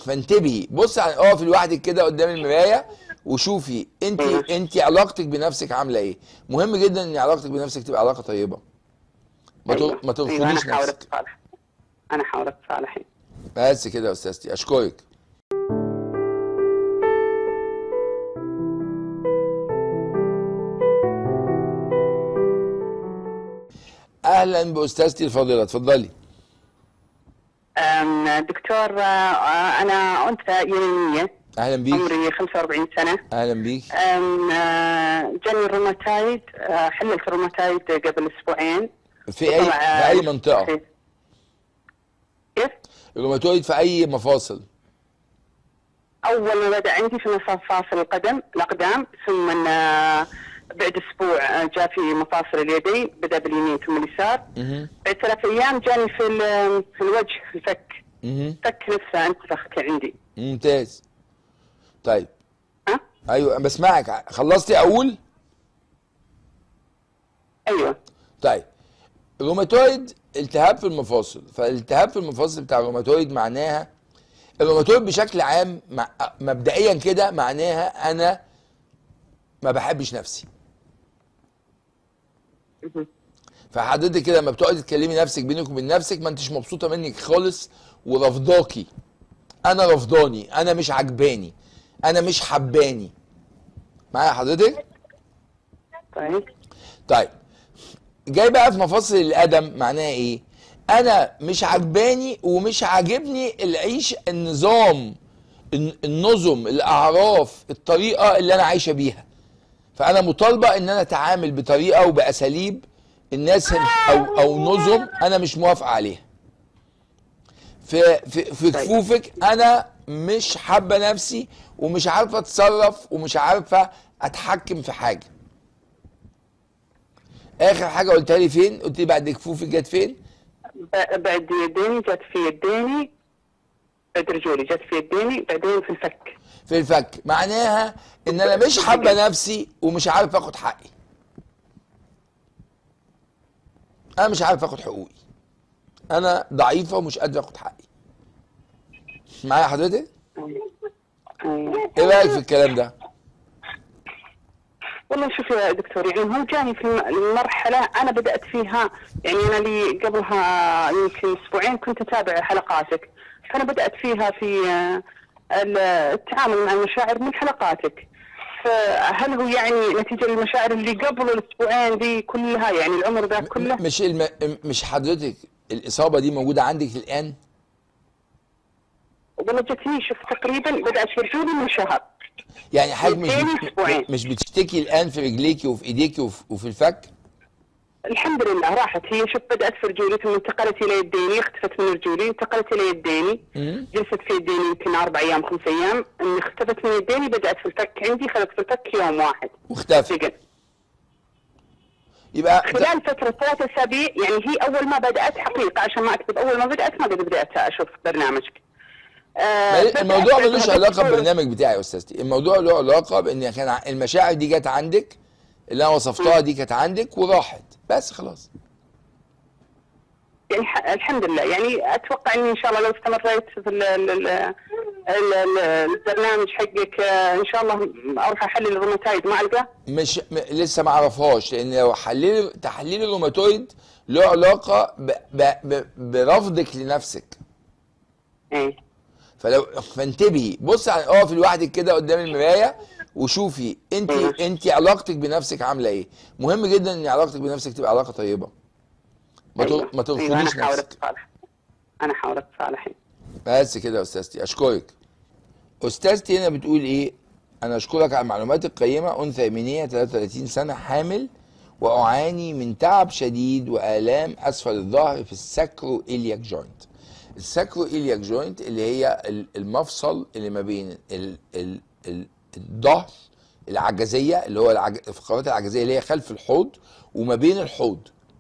فانتبهي بص على اقفي لوحدك كده قدام المرايه وشوفي انت ماشي. انت علاقتك بنفسك عامله ايه مهم جدا ان علاقتك بنفسك تبقى علاقه طيبه ما أيوة. أيوة. ما أيوة ترفضيش انا حاول نفسك اتصالح انا حاول اتصالح بس كده يا استاذتي اشكرك اهلا باستاذتي الفاضله اتفضلي أم، دكتور آه، انا انثى يمنيه اهلا بيك عمري 45 سنه اهلا بيك أم، آه، جاني روماتايد آه، حللت روماتايد قبل اسبوعين في اي وطلع، في اي منطقه كيف؟ الروماتويد في اي مفاصل اول ما بدا عندي في مفاصل القدم الاقدام ثم آه، بعد اسبوع آه، جاء في مفاصل اليدين بدا باليمين ثم اليسار مهم. بعد ثلاث ايام جاني في ال- في الوجه في الفك مهم. فك نفسه انتفخ عندي ممتاز طيب ها ايوه أنا بسمعك خلصتي اقول ايوه طيب الروماتويد التهاب في المفاصل فالالتهاب في المفاصل بتاع الروماتويد معناها الروماتويد بشكل عام مع مبدئيا كده معناها انا ما بحبش نفسي مهم. فحضرتك كده لما بتقعدي تكلمي نفسك بينك وبين نفسك ما انتش مبسوطه منك خالص ورافضاكي انا رفضاني انا مش عجباني انا مش حباني معايا حضرتك طيب طيب جاي بقى في مفاصل القدم معناها ايه انا مش عجباني ومش عاجبني العيش النظام الن- النظم الاعراف الطريقه اللي انا عايشه بيها فانا مطالبه ان انا اتعامل بطريقه وباساليب الناس او او نظم انا مش موافقه عليها في في في طيب. كفوفك انا مش حابه نفسي ومش عارفه اتصرف ومش عارفه اتحكم في حاجه اخر حاجه قلتها لي فين قلت لي بعد كفوفك جت فين ب- بعد يديني جت في يديني بعد رجولي جت في يديني بعدين في الفك في الفك معناها ان انا مش حابه نفسي ومش عارف اخد حقي انا مش عارف اخد حقوقي انا ضعيفه ومش قادر اخد حقي معايا حضرتك أيوة. ايه رايك في الكلام ده والله شوف يا دكتور يعني هو جاني في الم- المرحلة أنا بدأت فيها يعني أنا لي قبلها يمكن أسبوعين كنت أتابع حلقاتك فأنا بدأت فيها في آه، ال- التعامل مع المشاعر من حلقاتك فهل هو يعني نتيجة المشاعر اللي قبل الأسبوعين دي كلها يعني العمر ذا كله م- مش الم... مش حضرتك الاصابه دي موجوده عندك الان والله جتني شوف تقريبا بدأت في رجولي من شهر يعني حضرتك مش من بت... أسبوعين. مش بتشتكي الان في رجليكي وفي ايديكي وفي, وفي الفك الحمد لله راحت هي شوف بدأت في رجولي ثم انتقلت إلى يديني اختفت من رجولي انتقلت إلى يديني مم. جلست في يديني يمكن اربع ايام خمس ايام ان اختفت من يديني بدات في الفك عندي خلت في الفك يوم واحد واختفى دقن. يبقى خلال فتره ثلاث اسابيع يعني هي اول ما بدات حقيقه عشان ما اكذب اول ما بدات ما قد بدات اشوف برنامجك آه ما- بدأت الموضوع بعد ملوش ما علاقه دكتور- بالبرنامج بتاعي يا استاذتي الموضوع له علاقه بان كان ع- المشاعر دي جت عندك اللي انا وصفتها دي كانت عندك وراحت بس خلاص يعني ح- الحمد لله يعني اتوقع اني ان شاء الله لو استمريت في ال ال ال ال ال البرنامج حقك آه، ان شاء الله اروح احلل الروماتايد ما القاه مش م... لسه ما اعرفهاش لان لو حليل تحليل الروماتويد له علاقه ب... ب... ب... برفضك لنفسك ايه فلو فانتبهي بص على اقفي لوحدك كده قدام المرايه وشوفي انت مم. انت علاقتك بنفسك عامله ايه مهم جدا ان علاقتك بنفسك تبقى علاقه طيبه ما, أيوة. أيوة. ما أيوة، ترفضيش انا حاول نفسك اتصالح انا حاول اتصالح بس كده يا استاذتي اشكرك استاذتي هنا بتقول ايه انا اشكرك على المعلومات القيمه انثى يمينيه 33 سنه حامل واعاني من تعب شديد والام اسفل الظهر في الساكرو الياك جوينت الساكرو الياك جوينت اللي هي ال- المفصل اللي ما بين ال ال ال الظهر العجزيه اللي هو العج... الفقرات العجزيه اللي هي خلف الحوض وما بين الحوض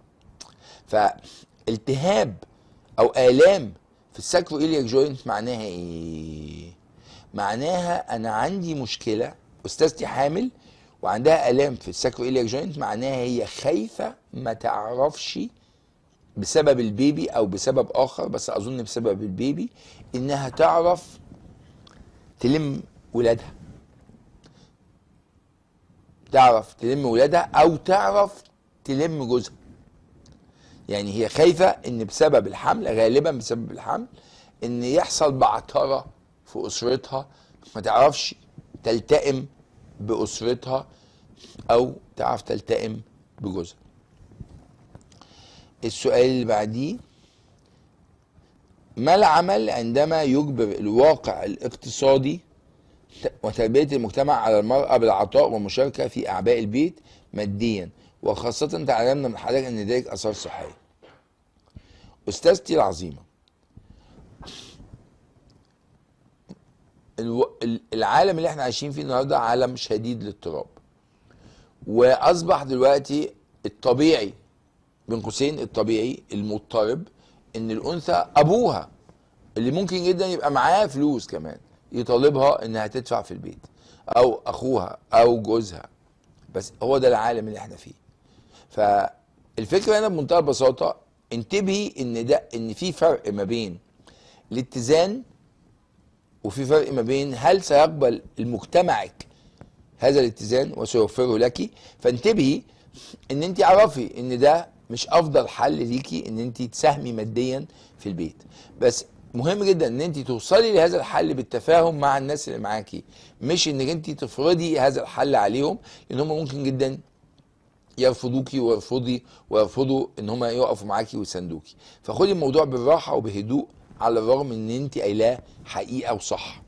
فالتهاب او الام في الساكرو الياك جوينت معناها ايه معناها انا عندي مشكله استاذتي حامل وعندها الام في الساكرو الياك جوينت معناها هي خايفه ما تعرفش بسبب البيبي او بسبب اخر بس اظن بسبب البيبي انها تعرف تلم ولادها تعرف تلم ولادها او تعرف تلم جوزها يعني هي خايفه ان بسبب الحمل غالبا بسبب الحمل ان يحصل بعثره في اسرتها ما تعرفش تلتئم باسرتها او تعرف تلتئم بجوزها السؤال اللي بعديه ما العمل عندما يجبر الواقع الاقتصادي وتربية المجتمع على المرأة بالعطاء والمشاركة في أعباء البيت ماديا وخاصة تعلمنا من حضرتك أن ذلك آثار صحية أستاذتي العظيمة الو... ال- العالم اللي احنا عايشين فيه النهارده عالم شديد الاضطراب واصبح دلوقتي الطبيعي بين قوسين الطبيعي المضطرب ان الانثى ابوها اللي ممكن جدا يبقى معاه فلوس كمان يطالبها انها تدفع في البيت او اخوها او جوزها بس هو ده العالم اللي احنا فيه فالفكره هنا بمنتهى البساطه انتبهي ان ده ان في فرق ما بين الاتزان وفي فرق ما بين هل سيقبل مجتمعك هذا الاتزان وسيوفره لك فانتبهي ان انت عرفي ان ده مش افضل حل ليكي ان انت تساهمي ماديا في البيت بس مهم جدا ان انت توصلي لهذا الحل بالتفاهم مع الناس اللي معاكي مش انك انت تفرضي هذا الحل عليهم لان هم ممكن جدا يرفضوكي ويرفضي ويرفضوا ان هم يقفوا معاكي ويساندوكي فخدي الموضوع بالراحه وبهدوء على الرغم ان انت قايلاه حقيقه وصح